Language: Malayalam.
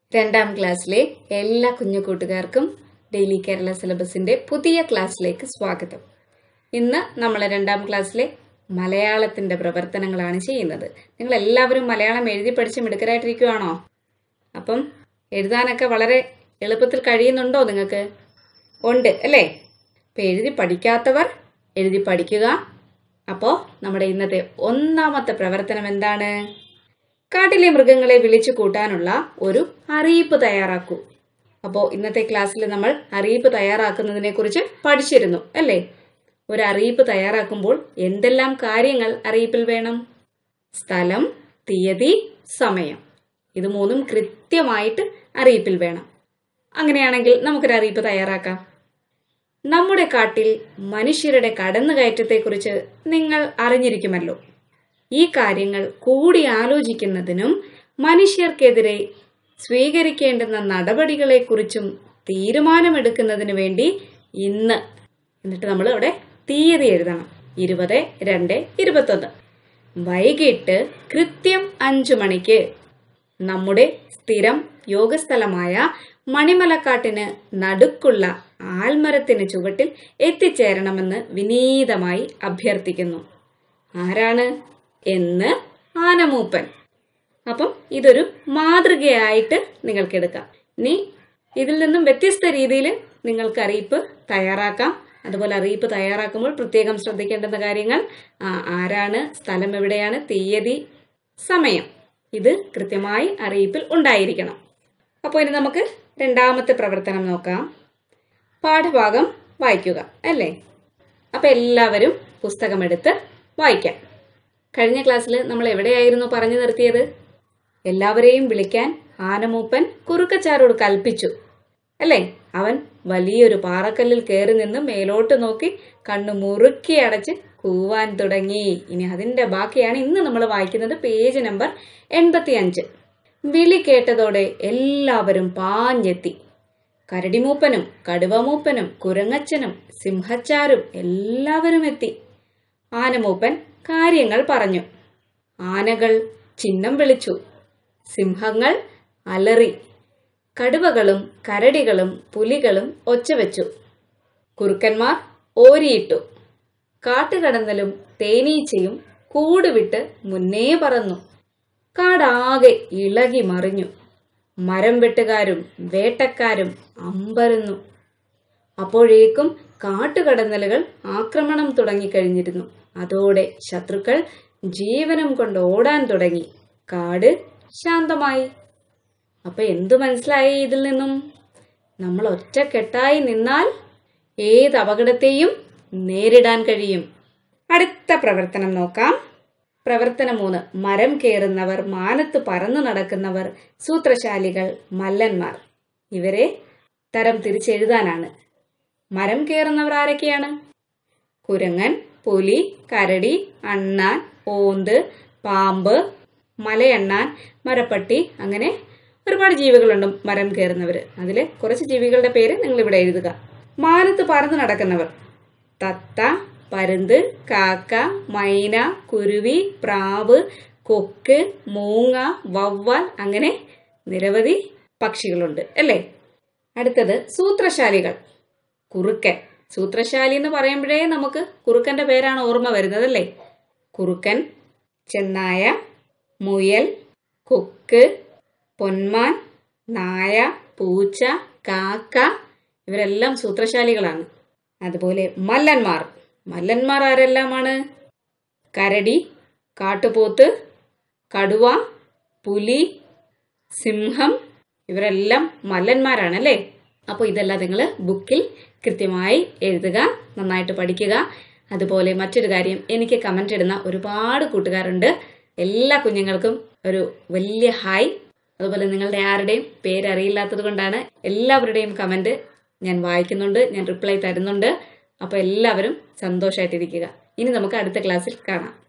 രണ്ടാം ക്ലാസ്സിലെ എല്ലാ കുഞ്ഞു കൂട്ടുകാർക്കും ഡെയിലി കേരള സിലബസിന്റെ പുതിയ ക്ലാസ്സിലേക്ക് സ്വാഗതം ഇന്ന് നമ്മൾ രണ്ടാം ക്ലാസ്സിലെ മലയാളത്തിന്റെ പ്രവർത്തനങ്ങളാണ് ചെയ്യുന്നത് നിങ്ങൾ എല്ലാവരും മലയാളം എഴുതി പഠിച്ച് മിടുക്കരായിട്ടിരിക്കുവാണോ അപ്പം എഴുതാനൊക്കെ വളരെ എളുപ്പത്തിൽ കഴിയുന്നുണ്ടോ നിങ്ങൾക്ക് ഉണ്ട് അല്ലേ അപ്പം എഴുതി പഠിക്കാത്തവർ എഴുതി പഠിക്കുക അപ്പോൾ നമ്മുടെ ഇന്നത്തെ ഒന്നാമത്തെ പ്രവർത്തനം എന്താണ് കാട്ടിലെ മൃഗങ്ങളെ വിളിച്ചു കൂട്ടാനുള്ള ഒരു അറിയിപ്പ് തയ്യാറാക്കൂ അപ്പോൾ ഇന്നത്തെ ക്ലാസ്സിൽ നമ്മൾ അറിയിപ്പ് തയ്യാറാക്കുന്നതിനെ കുറിച്ച് പഠിച്ചിരുന്നു അല്ലേ ഒരു അറിയിപ്പ് തയ്യാറാക്കുമ്പോൾ എന്തെല്ലാം കാര്യങ്ങൾ അറിയിപ്പിൽ വേണം സ്ഥലം തീയതി സമയം ഇത് മൂന്നും കൃത്യമായിട്ട് അറിയിപ്പിൽ വേണം അങ്ങനെയാണെങ്കിൽ നമുക്കൊരു അറിയിപ്പ് തയ്യാറാക്കാം നമ്മുടെ കാട്ടിൽ മനുഷ്യരുടെ കടന്നുകയറ്റത്തെക്കുറിച്ച് നിങ്ങൾ അറിഞ്ഞിരിക്കുമല്ലോ ഈ കാര്യങ്ങൾ കൂടി ആലോചിക്കുന്നതിനും മനുഷ്യർക്കെതിരെ സ്വീകരിക്കേണ്ടുന്ന നടപടികളെക്കുറിച്ചും തീരുമാനമെടുക്കുന്നതിന് വേണ്ടി ഇന്ന് എന്നിട്ട് നമ്മൾ അവിടെ തീയതി എഴുതണം ഇരുപത് രണ്ട് ഇരുപത്തൊന്ന് വൈകിട്ട് കൃത്യം അഞ്ചു മണിക്ക് നമ്മുടെ സ്ഥിരം യോഗസ്ഥലമായ മണിമലക്കാട്ടിന് നടുക്കുള്ള ആൽമരത്തിന് ചുവട്ടിൽ എത്തിച്ചേരണമെന്ന് വിനീതമായി അഭ്യർത്ഥിക്കുന്നു ആരാണ് എന്ന് ആനമൂപ്പൻ അപ്പം ഇതൊരു മാതൃകയായിട്ട് നിങ്ങൾക്ക് എടുക്കാം ഇനി ഇതിൽ നിന്നും വ്യത്യസ്ത രീതിയിൽ നിങ്ങൾക്ക് അറിയിപ്പ് തയ്യാറാക്കാം അതുപോലെ അറിയിപ്പ് തയ്യാറാക്കുമ്പോൾ പ്രത്യേകം ശ്രദ്ധിക്കേണ്ടുന്ന കാര്യങ്ങൾ ആ, ആരാണ് സ്ഥലം എവിടെയാണ് തീയതി സമയം ഇത് കൃത്യമായി അറിയിപ്പിൽ ഉണ്ടായിരിക്കണം അപ്പോൾ ഇനി നമുക്ക് രണ്ടാമത്തെ പ്രവർത്തനം നോക്കാം പാഠഭാഗം വായിക്കുക അല്ലേ അപ്പം എല്ലാവരും പുസ്തകമെടുത്ത് വായിക്കാം കഴിഞ്ഞ ക്ലാസ്സിൽ നമ്മൾ എവിടെയായിരുന്നു പറഞ്ഞു നിർത്തിയത് എല്ലാവരെയും വിളിക്കാൻ ആനമൂപ്പൻ കുറുക്കച്ചാരോട് കൽപ്പിച്ചു അല്ലേ അവൻ വലിയൊരു പാറക്കല്ലിൽ കയറി നിന്ന് മേലോട്ട് നോക്കി കണ്ണു മുറുക്കി അടച്ച് കൂവാൻ തുടങ്ങി ഇനി അതിന്റെ ബാക്കിയാണ് ഇന്ന് നമ്മൾ വായിക്കുന്നത് പേജ് നമ്പർ എൺപത്തി അഞ്ച് വിളി കേട്ടതോടെ എല്ലാവരും പാഞ്ഞെത്തി കരടിമൂപ്പനും കടുവമൂപ്പനും കുരങ്ങച്ചനും സിംഹച്ചാരും എല്ലാവരും എത്തി ആനമൂപ്പൻ കാര്യങ്ങൾ പറഞ്ഞു ആനകൾ ചിഹ്നം വിളിച്ചു സിംഹങ്ങൾ അലറി കടുവകളും കരടികളും പുലികളും ഒച്ചവെച്ചു കുറുക്കന്മാർ ഓരിയിട്ടു കാട്ടുകടന്നലും തേനീച്ചയും കൂടുവിട്ട് മുന്നേ പറന്നു കാടാകെ ഇളകി മറിഞ്ഞു മരം വെട്ടുകാരും വേട്ടക്കാരും അമ്പരന്നു അപ്പോഴേക്കും കാട്ടുകടന്നലുകൾ ആക്രമണം തുടങ്ങിക്കഴിഞ്ഞിരുന്നു അതോടെ ശത്രുക്കൾ ജീവനം കൊണ്ട് ഓടാൻ തുടങ്ങി കാട് ശാന്തമായി അപ്പൊ എന്തു മനസ്സിലായി ഇതിൽ നിന്നും നമ്മൾ ഒറ്റക്കെട്ടായി നിന്നാൽ ഏത് അപകടത്തെയും നേരിടാൻ കഴിയും അടുത്ത പ്രവർത്തനം നോക്കാം പ്രവർത്തനം മൂന്ന് മരം കയറുന്നവർ മാനത്ത് പറന്നു നടക്കുന്നവർ സൂത്രശാലികൾ മല്ലന്മാർ ഇവരെ തരം തിരിച്ചെഴുതാനാണ് മരം കയറുന്നവർ ആരൊക്കെയാണ് കുരങ്ങൻ പുലി കരടി അണ്ണാൻ ഓന്ത് പാമ്പ് മലയണ്ണാൻ മരപ്പട്ടി അങ്ങനെ ഒരുപാട് ജീവികളുണ്ട് മരം കയറുന്നവർ അതിൽ കുറച്ച് ജീവികളുടെ പേര് നിങ്ങൾ ഇവിടെ എഴുതുക മാനത്ത് പറന്ന് നടക്കുന്നവർ തത്ത പരുന്ത് കാക്ക മൈന കുരുവി പ്രാവ് കൊക്ക് മൂങ്ങ വവ്വാൽ അങ്ങനെ നിരവധി പക്ഷികളുണ്ട് അല്ലേ അടുത്തത് സൂത്രശാലികൾ കുറുക്കൻ സൂത്രശാലി എന്ന് പറയുമ്പോഴേ നമുക്ക് കുറുക്കന്റെ പേരാണ് ഓർമ്മ വരുന്നത് അല്ലേ കുറുക്കൻ ചെന്നായ മുയൽ കൊക്ക് പൊന്മാൻ നായ പൂച്ച കാക്ക ഇവരെല്ലാം സൂത്രശാലികളാണ് അതുപോലെ മല്ലന്മാർ മല്ലന്മാർ ആരെല്ലാമാണ് കരടി കാട്ടുപോത്ത് കടുവ പുലി സിംഹം ഇവരെല്ലാം മല്ലന്മാരാണ് അല്ലേ അപ്പോൾ ഇതെല്ലാം നിങ്ങൾ ബുക്കിൽ കൃത്യമായി എഴുതുക നന്നായിട്ട് പഠിക്കുക അതുപോലെ മറ്റൊരു കാര്യം എനിക്ക് കമൻ്റ് ഇടുന്ന ഒരുപാട് കൂട്ടുകാരുണ്ട് എല്ലാ കുഞ്ഞുങ്ങൾക്കും ഒരു വലിയ ഹായ് അതുപോലെ നിങ്ങളുടെ ആരുടെയും പേരറിയില്ലാത്തത് കൊണ്ടാണ് എല്ലാവരുടെയും കമൻറ്റ് ഞാൻ വായിക്കുന്നുണ്ട് ഞാൻ റിപ്ലൈ തരുന്നുണ്ട് അപ്പോൾ എല്ലാവരും സന്തോഷമായിട്ടിരിക്കുക ഇനി നമുക്ക് അടുത്ത ക്ലാസ്സിൽ കാണാം